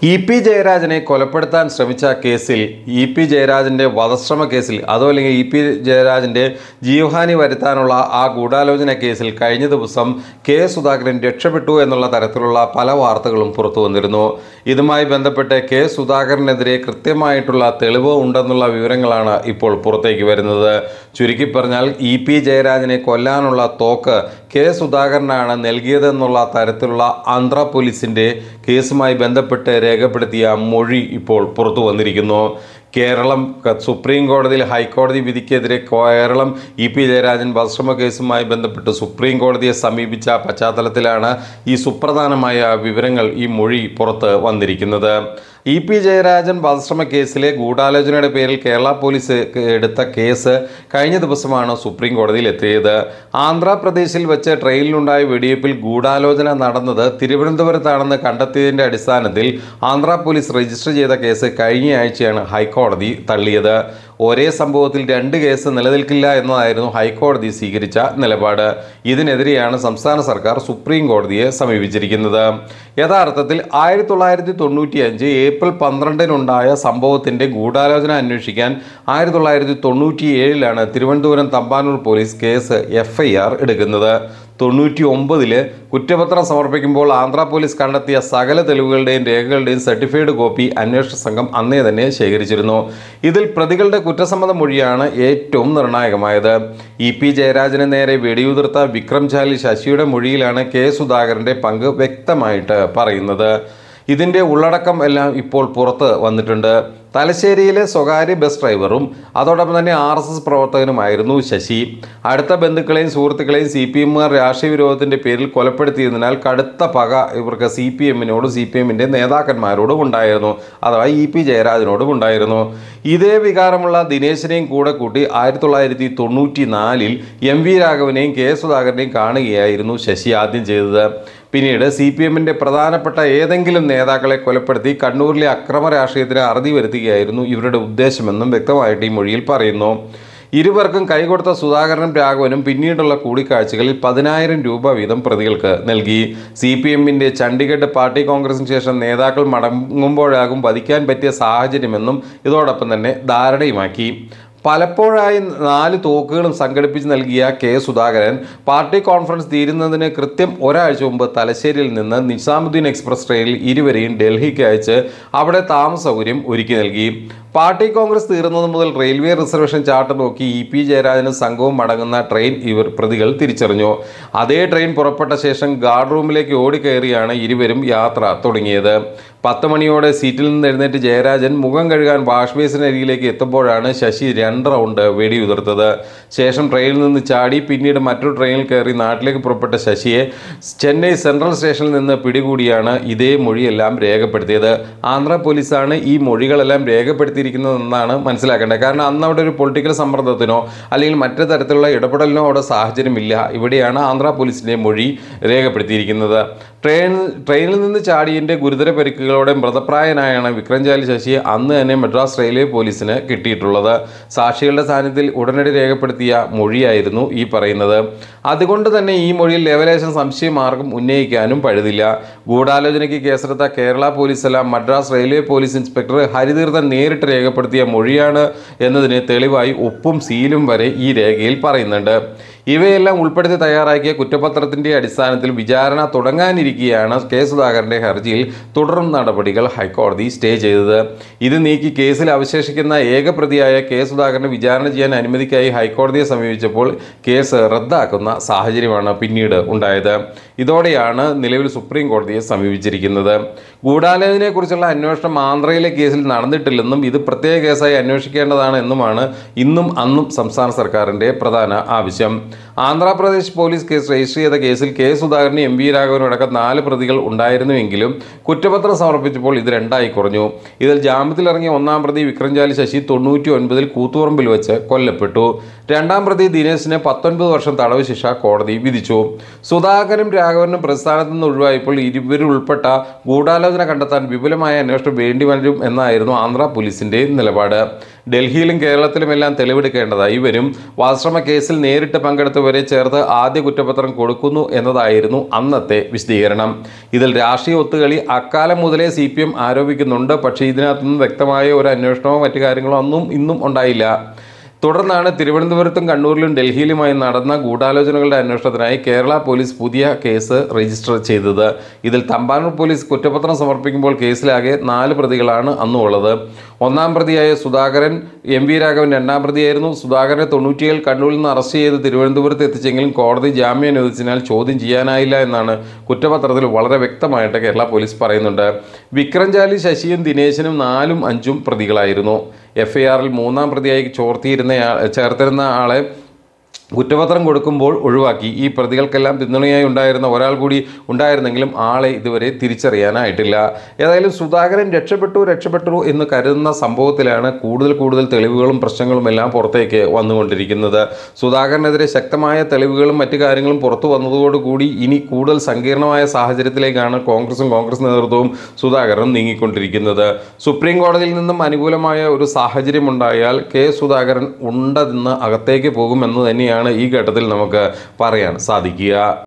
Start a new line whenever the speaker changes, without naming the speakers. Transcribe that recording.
E P ജയരാജനെ കൊലപ്പെടുത്താൻ ശ്രമിച്ച കേസിൽ ഇ പി ജയരാജൻ്റെ വധശ്രമ കേസിൽ അതോ അല്ലെങ്കിൽ ഇ പി ജയരാജൻ്റെ ജീവഹാനി വരുത്താനുള്ള ആ ഗൂഢാലോചന കേസിൽ കഴിഞ്ഞ ദിവസം കെ സുധാകരൻ രക്ഷപ്പെട്ടു എന്നുള്ള തരത്തിലുള്ള പല വാർത്തകളും പുറത്തു വന്നിരുന്നു ഇതുമായി ബന്ധപ്പെട്ട് കെ സുധാകരനെതിരെ കൃത്യമായിട്ടുള്ള തെളിവ് ഉണ്ടെന്നുള്ള വിവരങ്ങളാണ് ഇപ്പോൾ പുറത്തേക്ക് വരുന്നത് ചുരുക്കി പറഞ്ഞാൽ ഇ പി ജയരാജനെ കൊല്ലാനുള്ള തോക്ക് കെ സുധാകരനാണ് നൽകിയതെന്നുള്ള തരത്തിലുള്ള ആന്ധ്ര പോലീസിൻ്റെ കേസുമായി ബന്ധപ്പെട്ട് രേഖപ്പെടുത്തിയ മൊഴി ഇപ്പോൾ പുറത്തു വന്നിരിക്കുന്നു കേരളം ക- സുപ്രീം കോടതിയിൽ ഹൈക്കോടതി വിധിക്കെതിരെ കേരളം ഇ പി ജയരാജൻ വധശ്രമ കേസുമായി ബന്ധപ്പെട്ട് സുപ്രീം കോടതിയെ സമീപിച്ച പശ്ചാത്തലത്തിലാണ് ഈ സുപ്രധാനമായ വിവരങ്ങൾ ഈ മൊഴി പുറത്ത് വന്നിരിക്കുന്നത് ഇ പി ജയരാജൻ വധശ്രമ കേസിലെ ഗൂഢാലോചനയുടെ പേരിൽ കേരള പോലീസ് ക- എടുത്ത കേസ് കഴിഞ്ഞ ദിവസമാണ് സുപ്രീം കോടതിയിൽ എത്തിയത് ആന്ധ്രാപ്രദേശിൽ വെച്ച് ട്രെയിനിലുണ്ടായ വെടിവയ്പ്പിൽ ഗൂഢാലോചന നടന്നത് തിരുവനന്തപുരത്താണെന്ന് കണ്ടെത്തിയതിൻ്റെ അടിസ്ഥാനത്തിൽ ആന്ധ്ര പോലീസ് രജിസ്റ്റർ ചെയ്ത കേസ് കഴിഞ്ഞ ആഴ്ചയാണ് ഹൈക്കോടതി തള്ളിയത് ഒരേ സംഭവത്തിൽ രണ്ട് കേസ് നിലനിൽക്കില്ല എന്നതായിരുന്നു ഹൈക്കോടതി സ്വീകരിച്ച നിലപാട് ഇതിനെതിരെയാണ് സംസ്ഥാന സർക്കാർ സുപ്രീം കോടതിയെ സമീപിച്ചിരിക്കുന്നത് യഥാർത്ഥത്തിൽ ആയിരത്തി തൊള്ളായിരത്തി തൊണ്ണൂറ്റി അഞ്ച് ഏപ്രിൽ പന്ത്രണ്ടിനുണ്ടായ സംഭവത്തിന്റെ ഗൂഢാലോചന അന്വേഷിക്കാൻ ആയിരത്തി തൊള്ളായിരത്തി തൊണ്ണൂറ്റി ഏഴിലാണ് Thiruvananthapuram Thampanoor police case F I R എടുക്കുന്നത് തൊണ്ണൂറ്റി ഒമ്പതില് കുറ്റപത്രം സമർപ്പിക്കുമ്പോൾ ആന്ധ്ര പോലീസ് കണ്ടെത്തിയ സകല തെളിവുകളുടെയും രേഖകളുടെയും സർട്ടിഫൈഡ് കോപ്പി അന്വേഷണ സംഘം അന്നേ തന്നെ ശേഖരിച്ചിരുന്നു ഇതിൽ പ്രതികളുടെ കുറ്റസമ്മത മൊഴിയാണ് ഏറ്റവും നിർണായകമായത് ഇ പി ജയരാജന് നേരെ വെടിയുതിർത്ത വിക്രം ചാലി ശശിയുടെ മൊഴിയിലാണ് കെ സുധാകരന്റെ പങ്ക് വ്യക്തമായിട്ട് പറയുന്നത് ഇതിൻ്റെ ഉള്ളടക്കം എല്ലാം ഇപ്പോൾ പുറത്ത് വന്നിട്ടുണ്ട് തലശ്ശേരിയിലെ സ്വകാര്യ ബസ് ഡ്രൈവറും അതോടൊപ്പം തന്നെ ആർ എസ് എസ് പ്രവർത്തകനുമായിരുന്നു ശശി അടുത്ത ബന്ധുക്കളെയും സുഹൃത്തുക്കളെയും സി പി എമ്മുകാർ രാഷ്ട്രീയ വിരോധത്തിൻ്റെ പേരിൽ കൊലപ്പെടുത്തിയതിനാൽ കടുത്ത പക ഇവർക്ക് സി പി എമ്മിനോടും സി പി എമ്മിൻ്റെ നേതാക്കന്മാരോടും ഉണ്ടായിരുന്നു അഥവാ ഇ പി ജയരാജനോടും ഉണ്ടായിരുന്നു ഇതേ വികാരമുള്ള ദിനേശിനെയും കൂടെ കൂട്ടി ആയിരത്തി തൊള്ളായിരത്തി തൊണ്ണൂറ്റി നാലിൽ എം വി രാഘവനെയും കെ സുധാകരനെയും കാണുകയായിരുന്നു ശശി ആദ്യം ചെയ്തത് പിന്നീട് സി പി എമ്മിൻ്റെ പ്രധാനപ്പെട്ട ഏതെങ്കിലും നേതാക്കളെ കൊലപ്പെടുത്തി കണ്ണൂരിലെ അക്രമ രാഷ്ട്രീയത്തിന് അറുതി വരുത്തുകയായിരുന്നു ഇവരുടെ ഉദ്ദേശമെന്നും വ്യക്തമായിട്ട് ഈ മൊഴിയിൽ പറയുന്നു ഇരുവർക്കും കൈകൊടുത്ത സുധാകരനും രാഘവനും പിന്നീടുള്ള കൂടിക്കാഴ്ചകളിൽ പതിനായിരം രൂപ വീതം പ്രതികൾക്ക് നൽകി സി പി എമ്മിൻ്റെ ചണ്ഡീഗഡ് പാർട്ടി കോൺഗ്രസിന് ശേഷം നേതാക്കൾ മടങ്ങുമ്പോഴാകും വധിക്കാൻ പറ്റിയ സാഹചര്യമെന്നും ഇതോടൊപ്പം തന്നെ ധാരണയുമാക്കി പലപ്പോഴായി നാല് തോക്കുകളും സംഘടിപ്പിച്ച് നൽകിയ കെ സുധാകരൻ പാർട്ടി കോൺഫറൻസ് തീരുന്നതിന് കൃത്യം ഒരാഴ്ച മുമ്പ് തലശ്ശേരിയിൽ നിന്ന് നിസാമുദ്ദീൻ എക്സ്പ്രസ് ട്രെയിനിൽ ഇരുവരെയും ഡൽഹിക്ക് അയച്ച് അവിടെ താമസ സൗകര്യം ഒരുക്കി നൽകി പാർട്ടി കോൺഗ്രസ് തീർന്നത് മുതൽ റെയിൽവേ റിസർവേഷൻ ചാർട്ട് നോക്കി ഇ പി ജയരാജനും സംഘവും മടങ്ങുന്ന ട്രെയിൻ ഇവർ പ്രതികൾ തിരിച്ചറിഞ്ഞു അതേ ട്രെയിൻ പുറപ്പെട്ട ശേഷം ഗാർഡ് റൂമിലേക്ക് ഓടിക്കയറിയാണ് ഇരുവരും യാത്ര തുടങ്ങിയത് പത്ത് മണിയോടെ സീറ്റിൽ നിന്ന് എഴുന്നേറ്റ് ജയരാജൻ മുഖം കഴുകാൻ വാഷ് ബേസിനരികിലേക്ക് എത്തുമ്പോഴാണ് ശശി രണ്ട് റൗണ്ട് വെടിയുതിർത്തത് ശേഷം ട്രെയിനിൽ നിന്ന് ചാടി പിന്നീട് മറ്റൊരു ട്രെയിനിൽ കയറി നാട്ടിലേക്ക് പുറപ്പെട്ട ശശിയെ ചെന്നൈ സെൻട്രൽ സ്റ്റേഷനിൽ നിന്ന് പിടികൂടിയാണ് ഇതേ മൊഴിയെല്ലാം രേഖപ്പെടുത്തിയത് ആന്ധ്ര പോലീസാണ് ഈ മൊഴികളെല്ലാം രേഖപ്പെടുത്തിയിരിക്കുന്നതെന്നാണ് മനസ്സിലാക്കേണ്ടത് കാരണം അന്ന് അവിടെ ഒരു പൊളിറ്റിക്കൽ സമ്മർദ്ദത്തിനോ അല്ലെങ്കിൽ മറ്റു തരത്തിലുള്ള ഇടപെടലിനോ അവിടെ സാഹചര്യമില്ല ഇവിടെയാണ് ആന്ധ്ര പോലീസിൻ്റെ മൊഴി രേഖപ്പെടുത്തിയിരിക്കുന്നത് ട്രെയിൻ ട്രെയിനിൽ നിന്ന് ചാടിയതിൻ്റെ ഗുരുതര പരിക്കുകളോടെ മൃതപ്രായനായാണ് വിക്രംചാലി ശശിയെ അന്ന് തന്നെ മദ്രാസ് റെയിൽവേ പോലീസിന് കിട്ടിയിട്ടുള്ളത് സാക്ഷികളുടെ സാന്നിധ്യത്തിൽ ഉടനടി രേഖപ്പെടുത്തിയ മൊഴിയായിരുന്നു ഈ പറയുന്നത് അതുകൊണ്ട് തന്നെ ഈ മൊഴിയിൽ ലേവലേശം സംശയമാർഗം ഉന്നയിക്കാനും പഴുതില്ല ഗൂഢാലോചനയ്ക്ക് കേസെടുത്ത കേരള പോലീസല്ല Madras railway police inspector Haritheerthan നേരിട്ട് രേഖപ്പെടുത്തിയ മൊഴിയാണ് എന്നതിന് തെളിവായി ഒപ്പും സീലും വരെ ഈ രേഖയിൽ പറയുന്നുണ്ട് ഇവയെല്ലാം ഉൾപ്പെടുത്തി തയ്യാറാക്കിയ കുറ്റപത്രത്തിന്റെ അടിസ്ഥാനത്തിൽ വിചാരണ തുടങ്ങാനിരിക്കെയാണ് കെ സുധാകരന്റെ ഹർജിയിൽ തുടർ നടപടികൾ ഹൈക്കോടതി സ്റ്റേ ചെയ്തത് ഇത് നീക്കി കേസിൽ അവശേഷിക്കുന്ന ഏക പ്രതിയായ കെ സുധാകരനെ വിചാരണ ചെയ്യാൻ അനുമതിക്കായി ഹൈക്കോടതിയെ സമീപിച്ചപ്പോൾ കേസ് റദ്ദാക്കുന്ന സാഹചര്യമാണ് പിന്നീട് ഉണ്ടായത് ഇതോടെയാണ് നിലവിൽ സുപ്രീം കോടതിയെ സമീപിച്ചിരിക്കുന്നത് ഗൂഢാലോചനയെക്കുറിച്ചുള്ള അന്വേഷണം ആന്ധ്രയിലെ കേസിൽ നടന്നിട്ടില്ലെന്നും ഇത് പ്രത്യേക കേസായി അന്വേഷിക്കേണ്ടതാണ് എന്നുമാണ് ഇന്നും അന്നും സംസ്ഥാന സർക്കാരിന്റെ പ്രധാന ആവശ്യം ആന്ധ്രാപ്രദേശ് പോലീസ് കേസ് രജിസ്റ്റർ ചെയ്ത കേസിൽ കെ സുധാകരനും എം വി രാഘവനും അടക്കം നാല് പ്രതികൾ ഉണ്ടായിരുന്നുവെങ്കിലും കുറ്റപത്രം സമർപ്പിച്ചപ്പോൾ ഇത് രണ്ടായി കുറഞ്ഞു ഇതിൽ ജാമ്യത്തിലിറങ്ങിയ ഒന്നാം പ്രതി വിക്രംചാലി ശശി തൊണ്ണൂറ്റി ഒൻപതിൽ കൂത്തുപറമ്പിൽ വെച്ച് കൊല്ലപ്പെട്ടു രണ്ടാം പ്രതി ദിനേശിന് പത്തൊൻപത് വർഷം തടവ് ശിക്ഷ കോടതി വിധിച്ചു സുധാകരനും രാഘവനും പ്രസ്ഥാനത്ത് നിന്ന് ഒഴിവായപ്പോൾ ഇരുവരുൾപ്പെട്ട ഗൂഢാലോചന കണ്ടെത്താൻ വിപുലമായ അന്വേഷണം വേണ്ടി വരും എന്നായിരുന്നു ആന്ധ്ര പോലീസിന്റെ നിലപാട് ഡൽഹിയിലും കേരളത്തിലുമെല്ലാം തെളിവെടുക്കേണ്ടതായി വരും വാശ്രമ കേസിൽ നേരിട്ട് പങ്കെടുത്തവരും എന്നിവരെ ചേർത്ത് ആദ്യ കുറ്റപത്രം കൊടുക്കുന്നു എന്നതായിരുന്നു അന്നത്തെ വിശദീകരണം ഇതിൽ രാഷ്ട്രീയ ഒത്തുകളി അക്കാലം മുതലേ സി പി എം ആരോപിക്കുന്നുണ്ട് പക്ഷേ ഇതിനകത്തൊന്നും വ്യക്തമായ ഒരു അന്വേഷണമോ മറ്റു കാര്യങ്ങളോ ഒന്നും ഇന്നും ഉണ്ടായില്ല തുടർന്നാണ് തിരുവനന്തപുരത്തും കണ്ണൂരിലും ഡൽഹിയിലുമായി നടന്ന ഗൂഢാലോചനകളുടെ അന്വേഷണത്തിനായി കേരള പോലീസ് പുതിയ കേസ് രജിസ്റ്റർ ചെയ്തത് ഇതിൽ തമ്പാനൂർ പോലീസ് കുറ്റപത്രം സമർപ്പിക്കുമ്പോൾ കേസിലാകെ നാല് പ്രതികളാണ് അന്നുള്ളത് ഒന്നാം പ്രതിയായ സുധാകരൻ എം വി രാഘവൻ രണ്ടാം പ്രതിയായിരുന്നു സുധാകരനെ തൊണ്ണൂറ്റിയേഴ് കണ്ണൂരിൽ നിന്ന് അറസ്റ്റ് ചെയ്ത് തിരുവനന്തപുരത്ത് എത്തിച്ചെങ്കിലും കോടതി ജാമ്യം അനുവദിച്ചതിനാൽ ചോദ്യം ചെയ്യാനായില്ല എന്നാണ് കുറ്റപത്രത്തിൽ വളരെ വ്യക്തമായിട്ട് കേരള പോലീസ് പറയുന്നുണ്ട് വിക്രംജാലി ശശിയും ദിനേശനും നാലും അഞ്ചും പ്രതികളായിരുന്നു എഫ് ഐ ആറിൽ മൂന്നാം പ്രതിയായി ചോർത്തിയിരുന്ന ചേർത്തിരുന്ന ആളെ കുറ്റപത്രം കൊടുക്കുമ്പോൾ ഒഴിവാക്കി ഈ പ്രതികൾക്കെല്ലാം പിന്തുണയായി ഉണ്ടായിരുന്ന ഒരാൾ കൂടി ഉണ്ടായിരുന്നെങ്കിലും ആളെ ഇതുവരെ തിരിച്ചറിയാനായിട്ടില്ല ഏതായാലും സുധാകരൻ രക്ഷപ്പെട്ടു രക്ഷപ്പെട്ടു എന്ന് കരുതുന്ന സംഭവത്തിലാണ് കൂടുതൽ കൂടുതൽ തെളിവുകളും പ്രശ്നങ്ങളും എല്ലാം പുറത്തേക്ക് വന്നുകൊണ്ടിരിക്കുന്നത് സുധാകരനെതിരെ ശക്തമായ തെളിവുകളും മറ്റു കാര്യങ്ങളും പുറത്തു വന്നതോടുകൂടി ഇനി കൂടുതൽ സങ്കീർണമായ സാഹചര്യത്തിലേക്കാണ് കോൺഗ്രസും കോൺഗ്രസ് നേതൃത്വവും സുധാകരനും നീങ്ങിക്കൊണ്ടിരിക്കുന്നത് സുപ്രീം കോടതിയിൽ നിന്നും അനുകൂലമായ ഒരു സാഹചര്യം ഉണ്ടായാൽ കെ സുധാകരൻ ഉണ്ടതെന്ന് അകത്തേക്ക് പോകുമെന്ന് തന്നെയാണ് ഈ ഘട്ടത്തിൽ നമുക്ക് പറയാൻ സാധിക്കുക